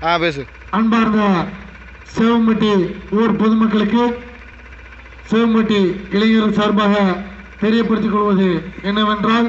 ஆ பேசு அன்பார்ந்த சிவம்பட்டி ஊர் பொதுமக்களுக்கு சிவம்பட்டி இளைஞர்கள் சார்பாக தெரியப்படுத்திக் கொள்வது என்னவென்றால்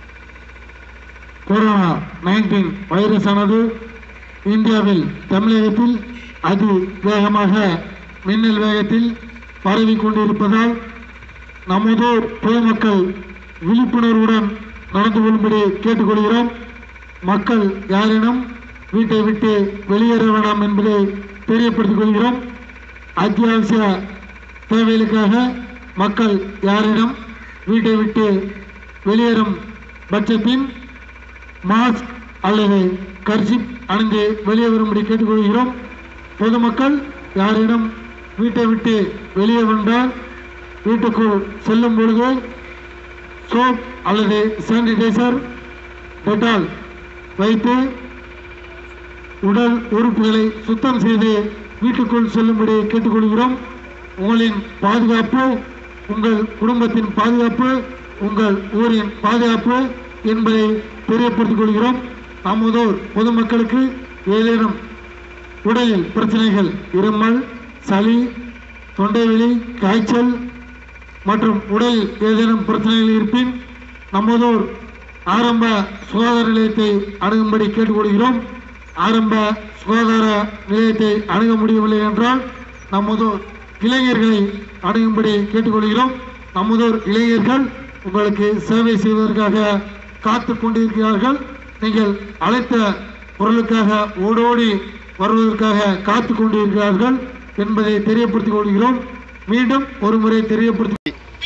கொரோனா நைன்டீன் வைரஸ் ஆனது இந்தியாவில் தமிழகத்தில் அதி வேகமாக மின்னல் வேகத்தில் பரவி கொண்டிருப்பதால் நமது பொதுமக்கள் விழிப்புணர்வுடன் நடந்து கொள்ளும்படி கேட்டுக்கொள்கிறோம் மக்கள் யாரேனும் வீட்டை விட்டு வெளியேற வேண்டாம் என்பதை தெரியப்படுத்திக் கொள்கிறோம் அத்தியாவசிய தேவைகளுக்காக மக்கள் யாரிடம் வீட்டை விட்டு வெளியேறும் பட்சத்தின் மாஸ்க் அல்லது கர்சிப் அணிந்து வெளியே வரும்படி கேட்டுக்கொள்கிறோம் பொதுமக்கள் யாரிடம் வீட்டை விட்டு வெளியே வந்தால் வீட்டுக்குள் செல்லும் பொழுது சோப் அல்லது சானிடைசர் டெட்டால் வைத்து உடல் உறுப்புகளை சுத்தம் செய்து வீட்டுக்குள் செல்லும்படி கேட்டுக்கொள்கிறோம் உங்களின் பாதுகாப்பு உங்கள் குடும்பத்தின் பாதுகாப்பு உங்கள் ஊரின் பாதுகாப்பு என்பதை தெரியப்படுத்திக் கொள்கிறோம் நமதோர் பொதுமக்களுக்கு ஏதேனும் உடலில் பிரச்சனைகள் இருமல் சளி தொண்டைவலி காய்ச்சல் மற்றும் உடலில் ஏதேனும் பிரச்சனைகள் இருப்பின் நமதோர் ஆரம்ப சுகாதார நிலையத்தை அணுகும்படி கேட்டுக்கொள்கிறோம் ஆரம்ப சுகாதார நிலையத்தை அணுக முடியவில்லை என்றால் நமதோர் இளைஞர்களை அணுகும்படி கேட்டுக்கொள்கிறோம் நமதோர் இளைஞர்கள் உங்களுக்கு சேவை செய்வதற்காக காத்து கொண்டிருக்கிறார்கள் நீங்கள் அழைத்த குரலுக்காக ஓடோடி வருவதற்காக காத்து கொண்டிருக்கிறார்கள் என்பதை தெரியப்படுத்திக் கொள்கிறோம் மீண்டும் ஒரு முறை தெரியப்படுத்தி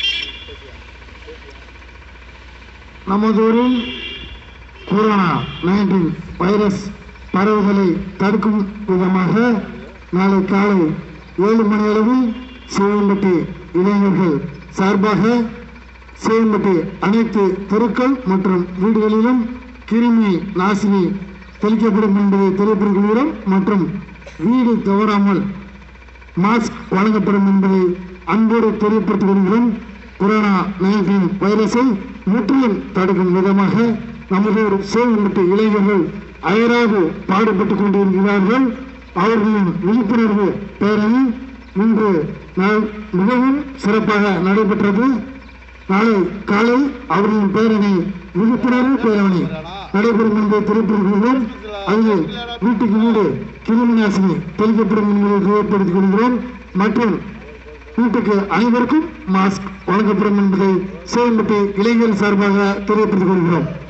நமது ஊரில் கொரோனா நைன்டீன் வைரஸ் பரவுதலை தடுக்கும் விதமாக நாளை காலை ஏழு மணி அளவில் சிவம்பட்டி இளைஞர்கள் சார்பாக சிவம்பட்டி அனைத்து தெருக்கள் மற்றும் வீடுகளிலும் கிருமி நாசினி தெளிக்கப்படும் என்பதை தெரியப்படுத்துகிறோம் மற்றும் வீடு தவறாமல் மாஸ்க் வழங்கப்படும் என்பதை அன்போடு தெரியப்படுத்திக் கொள்கிறோம் கொரோனா நைன்டீன் வைரஸை முற்றிலும் தடுக்கும் விதமாக நமது ஒரு சேவம்பட்டு இளைஞர்கள் அயராது பாடுபட்டுக் கொண்டிருக்கிறார்கள் அவர்களின் விழிப்புணர்வு பேரணி இன்று நாள் மிகவும் சிறப்பாக நடைபெற்றது நாளை காலை அவர்களின் பேரணி விழிப்புணர்வு பேரணி நடைபெறும் என்பதை தெரிவித்திருக்கிறோம் அதில் வீட்டுக்கு வீடு கிருமி நாசினி தெளிக்கப்படும் என்பதை தெரியப்படுத்திக் கொள்கிறோம் மற்றும் வீட்டுக்கு அனைவருக்கும் மாஸ்க் வழங்கப்படும் என்பதை சேவம்பட்டி இளைஞர் சார்பாக தெரியப்படுத்திக் கொள்கிறோம்